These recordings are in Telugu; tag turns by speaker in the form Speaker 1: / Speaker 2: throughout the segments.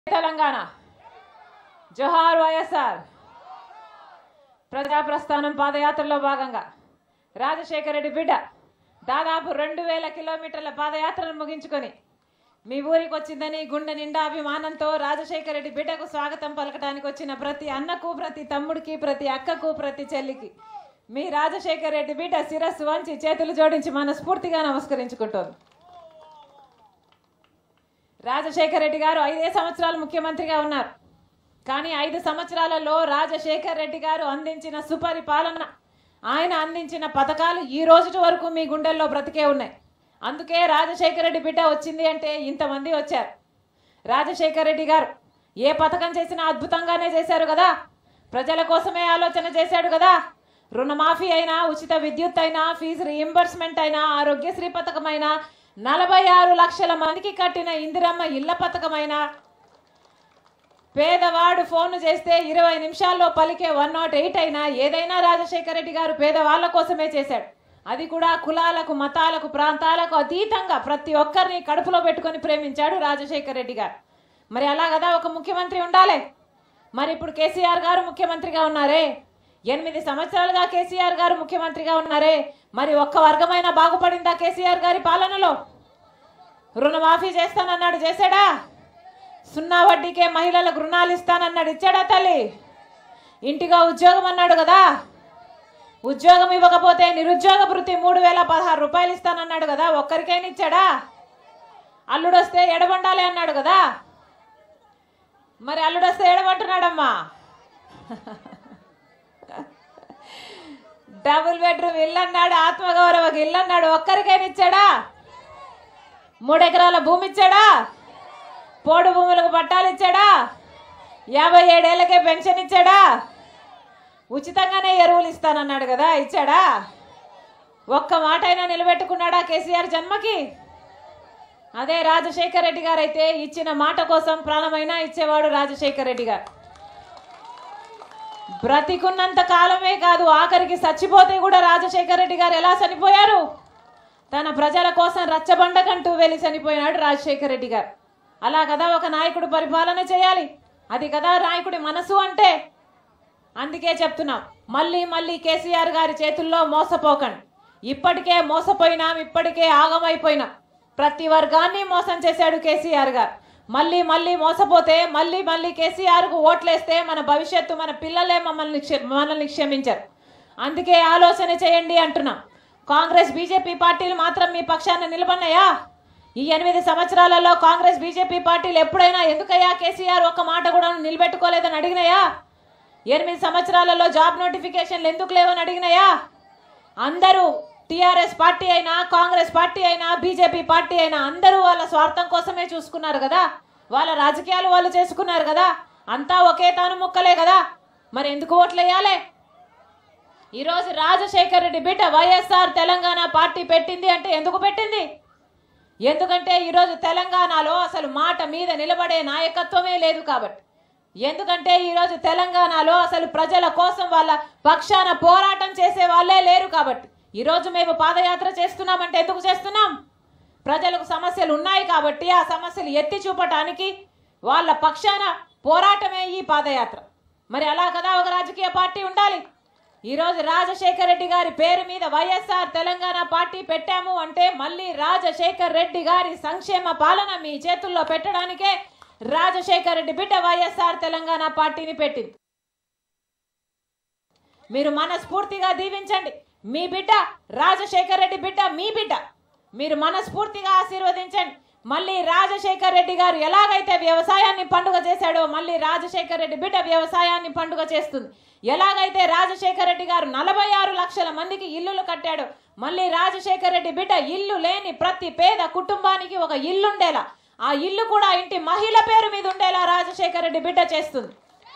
Speaker 1: తెలంగాణ జోహార్ వైఎస్ఆర్ ప్రజా ప్రస్థానం పాదయాత్రలో భాగంగా రాజశేఖర రెడ్డి బిడ్డ దాదాపు రెండు వేల కిలోమీటర్ల పాదయాత్రను ముగించుకొని మీ ఊరికి వచ్చిందని గుండె నిండా అభిమానంతో రాజశేఖర రెడ్డి బిడ్డకు స్వాగతం పలకడానికి వచ్చిన ప్రతి అన్నకు ప్రతి తమ్ముడికి ప్రతి అక్కకు ప్రతి చెల్లికి మీ రాజశేఖర రెడ్డి బిడ్డ శిరస్సు వంచి చేతులు జోడించి మనస్ఫూర్తిగా నమస్కరించుకుంటోంది రాజశేఖర రెడ్డి గారు ఐదే సంవత్సరాలు ముఖ్యమంత్రిగా ఉన్నారు కానీ ఐదు సంవత్సరాలలో రాజశేఖర్ రెడ్డి గారు అందించిన సుపరిపాలన ఆయన అందించిన పథకాలు ఈ రోజుటి వరకు మీ గుండెల్లో బ్రతికే ఉన్నాయి అందుకే రాజశేఖర రెడ్డి బిడ్డ వచ్చింది అంటే ఇంతమంది వచ్చారు రాజశేఖర రెడ్డి గారు ఏ పథకం చేసినా అద్భుతంగానే చేశారు కదా ప్రజల కోసమే ఆలోచన చేశాడు కదా రుణమాఫీ అయినా ఉచిత విద్యుత్ అయినా ఫీజు రీఎంబర్స్మెంట్ అయినా ఆరోగ్యశ్రీ పథకం అయినా నలభై ఆరు లక్షల మందికి కట్టిన ఇందిరమ్మ ఇళ్ల పథకమైనా పేదవాడు ఫోన్ చేస్తే ఇరవై నిమిషాల్లో పలికే వన్ నాట్ ఎయిట్ అయినా ఏదైనా రాజశేఖర రెడ్డి గారు పేదవాళ్ళ కోసమే చేశాడు అది కూడా కులాలకు మతాలకు ప్రాంతాలకు అతీతంగా ప్రతి ఒక్కరిని కడుపులో పెట్టుకొని ప్రేమించాడు రాజశేఖర రెడ్డి గారు మరి అలా కదా ఒక ముఖ్యమంత్రి ఉండాలి మరి ఇప్పుడు కేసీఆర్ గారు ముఖ్యమంత్రిగా ఉన్నారే ఎనిమిది సంవత్సరాలుగా కేసీఆర్ గారు ముఖ్యమంత్రిగా ఉన్నారే మరి ఒక్క వర్గమైన బాగుపడిందా కేసీఆర్ గారి పాలనలో రుణమాఫీ చేస్తానన్నాడు చేశాడా సున్నా వడ్డీకే మహిళలకు రుణాలు ఇస్తానన్నాడు ఇచ్చాడా తల్లి ఇంటిగా ఉద్యోగం అన్నాడు కదా ఉద్యోగం ఇవ్వకపోతే నిరుద్యోగ భృతి మూడు వేల పదహారు రూపాయలు ఇస్తానన్నాడు కదా ఒక్కరికైనా ఇచ్చాడా అల్లుడొస్తే ఎడబండాలి అన్నాడు కదా మరి అల్లుడొస్తే ఎడబంటున్నాడమ్మా డబుల్ బెడ్రూమ్ ఇల్లు అన్నాడు ఆత్మగౌరవ ఇల్లు అన్నాడు ఒక్కరికైనా ఇచ్చాడా మూడెకరాల భూమి ఇచ్చాడా పోడు భూములకు పట్టాలు ఇచ్చాడా యాభై ఏడేళ్లకే పెన్షన్ ఇచ్చాడా ఉచితంగానే ఎరువులు ఇస్తానన్నాడు కదా ఇచ్చాడా ఒక్క మాట అయినా నిలబెట్టుకున్నాడా కేసీఆర్ జన్మకి అదే రాజశేఖర్ రెడ్డి గారు అయితే ఇచ్చిన మాట కోసం ప్రాణమైనా ఇచ్చేవాడు రాజశేఖర్ రెడ్డి గారు బ్రతికున్నంత కాలమే కాదు ఆఖరికి చచ్చిపోతే కూడా రాజశేఖర్ రెడ్డి గారు ఎలా చనిపోయారు తన ప్రజల కోసం రచ్చబండకంటూ వెళ్ళి చనిపోయినాడు రాజశేఖర్ రెడ్డి గారు అలా కదా ఒక నాయకుడు పరిపాలన చేయాలి అది కదా నాయకుడి మనసు అంటే అందుకే చెప్తున్నాం మళ్ళీ మళ్ళీ కేసీఆర్ గారి చేతుల్లో మోసపోకండి ఇప్పటికే మోసపోయినాం ఇప్పటికే ఆగమైపోయినాం ప్రతి వర్గాన్ని మోసం చేశాడు కేసీఆర్ గారు మళ్ళీ మళ్ళీ మోసపోతే మళ్ళీ మళ్ళీ కేసీఆర్కు ఓట్లేస్తే మన భవిష్యత్తు మన పిల్లలే మమ్మల్ని క్ష- మనల్ని క్షమించరు అందుకే ఆలోచన చేయండి అంటున్నాం కాంగ్రెస్ బీజేపీ పార్టీలు మాత్రం మీ పక్షాన నిలబడినాయా ఈ ఎనిమిది సంవత్సరాలలో కాంగ్రెస్ బీజేపీ పార్టీలు ఎప్పుడైనా ఎందుకయ్యా కేసీఆర్ ఒక మాట కూడా నిలబెట్టుకోలేదని అడిగినాయా ఎనిమిది సంవత్సరాలలో జాబ్ నోటిఫికేషన్లు ఎందుకు లేవని అడిగినాయా అందరూ టీఆర్ఎస్ పార్టీ అయినా కాంగ్రెస్ పార్టీ అయినా బీజేపీ పార్టీ అయినా అందరూ వాళ్ళ స్వార్థం కోసమే చూసుకున్నారు కదా వాళ్ళ రాజకీయాలు వాళ్ళు చేసుకున్నారు కదా అంతా ఒకే తాను ముక్కలే కదా మరి ఎందుకు ఓట్లు వేయాలి ఈరోజు రాజశేఖర్ రెడ్డి బిడ్డ వైఎస్ఆర్ తెలంగాణ పార్టీ పెట్టింది అంటే ఎందుకు పెట్టింది ఎందుకంటే ఈరోజు తెలంగాణలో అసలు మాట మీద నిలబడే నాయకత్వమే లేదు కాబట్టి ఎందుకంటే ఈరోజు తెలంగాణలో అసలు ప్రజల కోసం వాళ్ళ పక్షాన పోరాటం చేసే వాళ్ళే లేరు కాబట్టి ఈరోజు మేము పాదయాత్ర చేస్తున్నామంటే ఎందుకు చేస్తున్నాం ప్రజలకు సమస్యలు ఉన్నాయి కాబట్టి ఆ సమస్యలు ఎత్తి చూపటానికి వాళ్ళ పక్షాన పోరాటమే ఈ పాదయాత్ర మరి అలా కదా ఒక రాజకీయ పార్టీ ఉండాలి ఈరోజు రాజశేఖర్ రెడ్డి గారి పేరు మీద వైఎస్ఆర్ తెలంగాణ పార్టీ పెట్టాము అంటే మళ్ళీ రాజశేఖర్ రెడ్డి గారి సంక్షేమ పాలన మీ చేతుల్లో పెట్టడానికే రాజశేఖర్ రెడ్డి బిడ్డ వైఎస్ఆర్ తెలంగాణ పార్టీని పెట్టింది మీరు మనస్ఫూర్తిగా దీవించండి మీ బిడ్డ రాజశేఖర్ రెడ్డి బిడ్డ మీ బిడ్డ మీరు మనస్ఫూర్తిగా ఆశీర్వదించండి మళ్ళీ రాజశేఖర్ రెడ్డి గారు ఎలాగైతే వ్యవసాయాన్ని పండుగ చేశాడో మళ్ళీ రాజశేఖర్ రెడ్డి బిడ్డ వ్యవసాయాన్ని పండుగ చేస్తుంది ఎలాగైతే రాజశేఖర్ రెడ్డి గారు నలభై ఆరు లక్షల మందికి ఇల్లులు కట్టాడో మళ్ళీ రాజశేఖర్ రెడ్డి బిడ్డ ఇల్లు లేని ప్రతి పేద కుటుంబానికి ఒక ఇల్లు ఉండేలా ఆ ఇల్లు కూడా ఇంటి మహిళ పేరు మీద ఉండేలా రాజశేఖర్ రెడ్డి బిడ్డ చేస్తుంది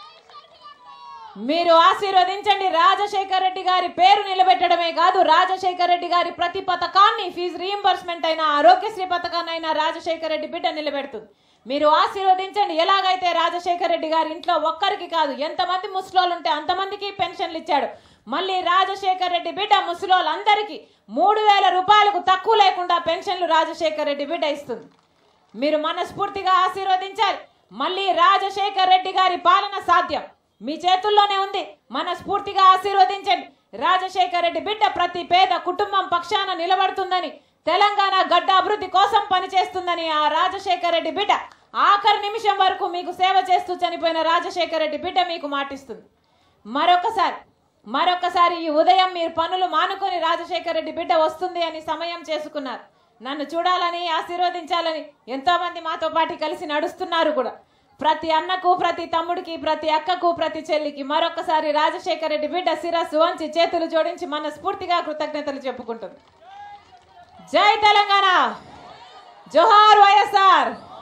Speaker 1: మీరు ఆశీర్వదించండి రాజశేఖర్ రెడ్డి గారి పేరు నిలబెట్టడమే కాదు రాజశేఖర్ రెడ్డి గారి ప్రతి పథకాన్ని ఫీజు రీఎంబర్స్మెంట్ అయినా ఆరోగ్యశ్రీ పథకాన్నైనా రాజశేఖర్ రెడ్డి బిడ్డ నిలబెడుతుంది మీరు ఆశీర్వదించండి ఎలాగైతే రాజశేఖర్ రెడ్డి గారి ఇంట్లో ఒక్కరికి కాదు ఎంతమంది ముసలోళ్ళు ఉంటే అంతమందికి పెన్షన్లు ఇచ్చాడు మళ్ళీ రాజశేఖర్ రెడ్డి బిడ్డ ముసలోళ్ళందరికీ మూడు వేల రూపాయలకు తక్కువ లేకుండా పెన్షన్లు రాజశేఖర్ రెడ్డి బిడ్డ ఇస్తుంది మీరు మనస్ఫూర్తిగా ఆశీర్వదించాలి మళ్ళీ రాజశేఖర్ రెడ్డి గారి పాలన సాధ్యం మీ చేతుల్లోనే ఉంది మనస్ఫూర్తిగా ఆశీర్వదించండి రాజశేఖర్ రెడ్డి బిడ్డ ప్రతి పేద కుటుంబం పక్షాన నిలబడుతుందని తెలంగాణ గడ్డ అభివృద్ధి కోసం పనిచేస్తుందని ఆ రాజశేఖర్ రెడ్డి బిడ్డ ఆఖరి నిమిషం వరకు మీకు సేవ చేస్తూ చనిపోయిన రాజశేఖర్ రెడ్డి బిడ్డ మీకు మాటిస్తుంది మరొకసారి మరొకసారి ఈ ఉదయం మీరు పనులు మానుకొని రాజశేఖర్ రెడ్డి బిడ్డ వస్తుంది అని సమయం చేసుకున్నారు నన్ను చూడాలని ఆశీర్వదించాలని ఎంతో మంది మాతో పాటు కలిసి నడుస్తున్నారు కూడా ప్రతి అన్నకు ప్రతి తమ్ముడికి ప్రతి అక్కకు ప్రతి చెల్లికి మరొకసారి రాజశేఖర్ రెడ్డి బిడ్డ శిరస్సు వంచి చేతులు జోడించి మనస్ఫూర్తిగా కృతజ్ఞతలు చెప్పుకుంటుంది జై తెలంగాణ జోహార్ వైఎస్ఆర్